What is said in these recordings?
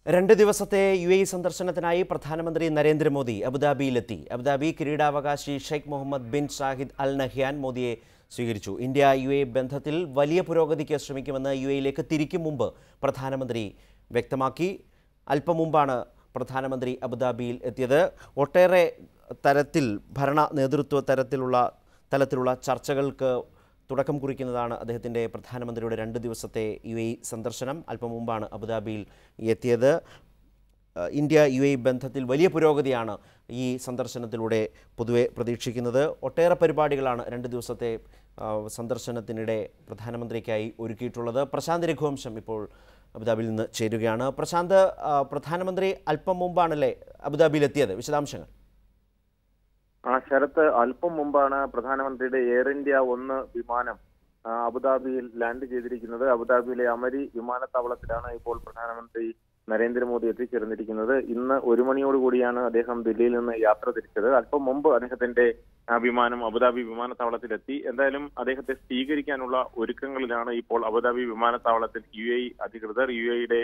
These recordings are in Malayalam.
രണ്ട് ദിവസത്തെ യു എ സന്ദർശനത്തിനായി പ്രധാനമന്ത്രി നരേന്ദ്രമോദി അബുദാബിയിലെത്തി അബുദാബി കിരീടാവകാശി Sheikh Mohammed bin Shahid Al Nahyan മോദിയെ സ്വീകരിച്ചു ഇന്ത്യ യു എ ബന്ധത്തിൽ വലിയ പുരോഗതിക്ക് ശ്രമിക്കുമെന്ന് യു എയിലേക്ക് തിരിക്കും മുമ്പ് പ്രധാനമന്ത്രി വ്യക്തമാക്കി അല്പം മുമ്പാണ് പ്രധാനമന്ത്രി അബുദാബിയിൽ എത്തിയത് ഒട്ടേറെ തരത്തിൽ ഭരണ നേതൃത്വ തരത്തിലുള്ള തലത്തിലുള്ള ചർച്ചകൾക്ക് തുടക്കം കുറിക്കുന്നതാണ് അദ്ദേഹത്തിൻ്റെ പ്രധാനമന്ത്രിയുടെ രണ്ട് ദിവസത്തെ യു എ സന്ദർശനം അല്പം മുമ്പാണ് അബുദാബിയിൽ എത്തിയത് ഏഹ് ഇന്ത്യ യു എ ബന്ധത്തിൽ വലിയ പുരോഗതിയാണ് ഈ സന്ദർശനത്തിലൂടെ പൊതുവെ പ്രതീക്ഷിക്കുന്നത് ഒട്ടേറെ പരിപാടികളാണ് രണ്ട് ദിവസത്തെ ആ, സന്ദർശനത്തിനിടെ പ്രധാനമന്ത്രിക്കായി ഒരുക്കിയിട്ടുള്ളത് പ്രശാന്ത് രഘുവംശം ഇപ്പോൾ അബുദാബിയിൽ നിന്ന് ചേരുകയാണ് പ്രശാന്ത് ആ, പ്രധാനമന്ത്രി അല്പം മുമ്പാണല്ലേ അബുദാബിയിലെത്തിയത് വിശദാംശങ്ങൾ ആ ശരത്ത് അല്പം മുമ്പാണ് പ്രധാനമന്ത്രിയുടെ എയർ ഇന്ത്യ ഒന്ന് വിമാനം ആ, അബുദാബിയിൽ ലാൻഡ് ചെയ്തിരിക്കുന്നത് അബുദാബിയിലെ അമരി വിമാനത്താവളത്തിലാണ് ഇപ്പോൾ പ്രധാനമന്ത്രി നരേന്ദ്രമോദി എത്തിച്ചേർന്നിരിക്കുന്നത് ഇന്ന് ഒരു മണിയോട് കൂടിയാണ് അദ്ദേഹം ദില്ലിയിൽ നിന്ന് യാത്ര തിരിച്ചത് അല്പം മുമ്പ് അദ്ദേഹത്തിന്റെ ആ, വിമാനം അബുദാബി വിമാനത്താവളത്തിലെത്തി എന്തായാലും അദ്ദേഹത്തെ സ്വീകരിക്കാനുള്ള ഒരുക്കങ്ങളിലാണ് ഇപ്പോൾ അബുദാബി വിമാനത്താവളത്തിൽ യു എ അധികൃതർ യു എയുടെ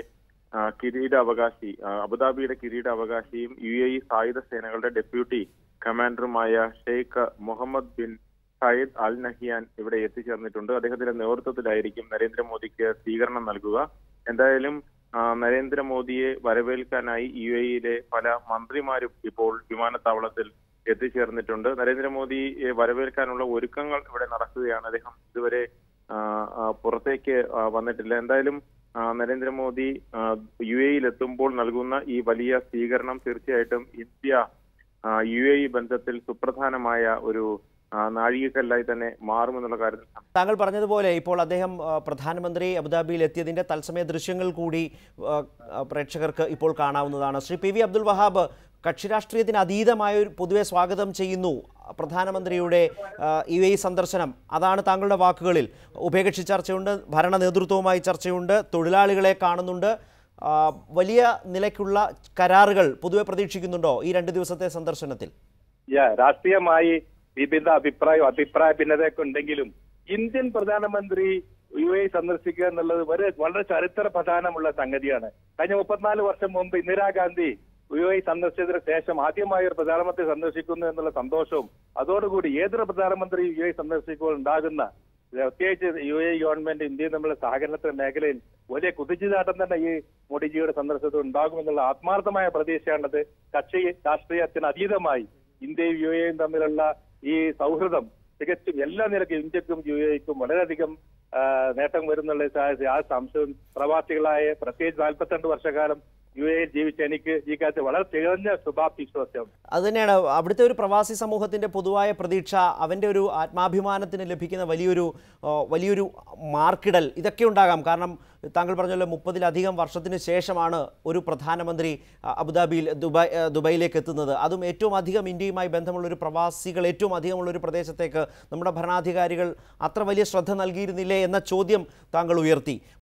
കിരീടാവകാശി ആ, അബുദാബിയുടെ കിരീടാവകാശിയും യു എ സായുധ സേനകളുടെ ഡെപ്യൂട്ടി കമാൻഡറുമായ Sheikh Mohammed bin Zayed al Nahyan ഇവിടെ എത്തിച്ചേർന്നിട്ടുണ്ട് അദ്ദേഹത്തിന്റെ നേതൃത്വത്തിലായിരിക്കും നരേന്ദ്രമോദിക്ക് സ്വീകരണം നൽകുക എന്തായാലും ആ, നരേന്ദ്രമോദിയെ വരവേൽക്കാനായി യു എയിലെ പല മന്ത്രിമാരും ഇപ്പോൾ വിമാനത്താവളത്തിൽ എത്തിച്ചേർന്നിട്ടുണ്ട് നരേന്ദ്രമോദിയെ വരവേൽക്കാനുള്ള ഒരുക്കങ്ങൾ ഇവിടെ നടക്കുകയാണ് അദ്ദേഹം ഇതുവരെ ആ, ആ, പുറത്തേക്ക് ആ, വന്നിട്ടില്ല എന്തായാലും ആ, നരേന്ദ്രമോദി ആ, യു എയിൽ എത്തുമ്പോൾ നൽകുന്ന ഈ വലിയ സ്വീകരണം തീർച്ചയായിട്ടും ഇന്ത്യ ആ, യു എ ഇ ബന്ധത്തിൽ സുപ്രധാനമായ ഒരു ആ, നാഴികക്കല്ലായി തന്നെ മാറുമെന്നുള്ള കാര്യത്തിൽ താങ്കൾ പറഞ്ഞതുപോലെ ഇപ്പോൾ അദ്ദേഹം ആ, പ്രധാനമന്ത്രി അബുദാബിയിൽ എത്തിയതിൻ്റെ തത്സമയ ദൃശ്യങ്ങൾ കൂടി ആ, ആ, പ്രേക്ഷകർക്ക് ഇപ്പോൾ കാണാവുന്നതാണ് ശ്രീ പി വി അബ്ദുൽ വഹാബ് കക്ഷി രാഷ്ട്രീയത്തിന് അതീതമായ ഒരു പൊതുവെ സ്വാഗതം ചെയ്യുന്നു പ്രധാനമന്ത്രിയുടെ ആ, യു എ സന്ദർശനം അതാണ് താങ്കളുടെ വാക്കുകളിൽ ഉഭയകക്ഷി ചർച്ചയുണ്ട് ഭരണ നേതൃത്വവുമായി ചർച്ചയുണ്ട് തൊഴിലാളികളെ കാണുന്നുണ്ട് ആ, വലിയ നിലയ്ക്കുള്ള കരാറുകൾ പൊതുവെ പ്രതീക്ഷിക്കുന്നുണ്ടോ ഈ രണ്ട് ദിവസത്തെ സന്ദർശനത്തിൽ യാ രാഷ്ട്രീയമായി വിവിധ അഭിപ്രായം അഭിപ്രായ ഭിന്നതയൊക്കെ ഉണ്ടെങ്കിലും ഇന്ത്യൻ പ്രധാനമന്ത്രി യു എ സന്ദർശിക്കുക എന്നുള്ളത് വളരെ വളരെ ചരിത്ര പ്രധാനമുള്ള സംഗതിയാണ് കഴിഞ്ഞ മുപ്പത്തിനാല് വർഷം മുമ്പ് ഇന്ദിരാഗാന്ധി യു എ സന്ദർശിച്ചതിന് ശേഷം ആദ്യമായി ഒരു പ്രധാനമന്ത്രി സന്ദർശിക്കുന്നു എന്നുള്ള സന്തോഷവും അതോടുകൂടി ഏതൊരു പ്രധാനമന്ത്രി യു എ സന്ദർശിക്കുമ്പോൾ ഉണ്ടാകുന്ന പ്രത്യേകിച്ച് യു എ ഗവൺമെന്റ് ഇന്ത്യയും തമ്മിലുള്ള സഹകരണത്തിന്റെ മേഖലയിൽ വലിയ കുതിച്ചുചാട്ടം തന്നെ ഈ മോഡിജിയുടെ സന്ദർശനത്തിൽ ഉണ്ടാകുമെന്നുള്ള ആത്മാർത്ഥമായ പ്രതീക്ഷയാണത് കക്ഷി രാഷ്ട്രീയത്തിന് അതീതമായി ഇന്ത്യയും യു എയും തമ്മിലുള്ള ഈ സൗഹൃദം തികച്ചും എല്ലാ നിലയ്ക്കും ഇന്ത്യക്കും യു എക്കും വളരെയധികം ആ, നേട്ടം വരുന്നുള്ള സാ- ആ സംശയം പ്രവാസികളായ പ്രത്യേകിച്ച് നാൽപ്പത്തിരണ്ട് വർഷക്കാലം യു എയിൽ ജീവിച്ച എനിക്ക് ഈ കാര്യത്തിൽ വളരെ തികഞ്ഞ ശുഭാപ്തി വിശ്വാസം അതുതന്നെയാണ് അവിടുത്തെ ഒരു പ്രവാസി സമൂഹത്തിൻ്റെ പൊതുവായ പ്രതീക്ഷ അവൻ്റെ ഒരു ആത്മാഭിമാനത്തിന് ലഭിക്കുന്ന വലിയൊരു ആ, വലിയൊരു മാർക്കിടൽ ഇതൊക്കെ ഉണ്ടാകാം കാരണം താങ്കൾ പറഞ്ഞല്ലോ മുപ്പതിലധികം വർഷത്തിന് ശേഷമാണ് ഒരു പ്രധാനമന്ത്രി ആ, അബുദാബിയിൽ ദുബായ് ആ, ദുബായിലേക്ക് എത്തുന്നത് അതും ഏറ്റവും അധികം ഇന്ത്യയുമായി ബന്ധമുള്ള ഒരു പ്രവാസികൾ ഏറ്റവും അധികമുള്ള ഒരു പ്രദേശത്തേക്ക് നമ്മുടെ ഭരണാധികാരികൾ അത്ര വലിയ ശ്രദ്ധ നൽകിയിരുന്നില്ലേ എന്ന ചോദ്യം താങ്കൾ ഉയർത്തി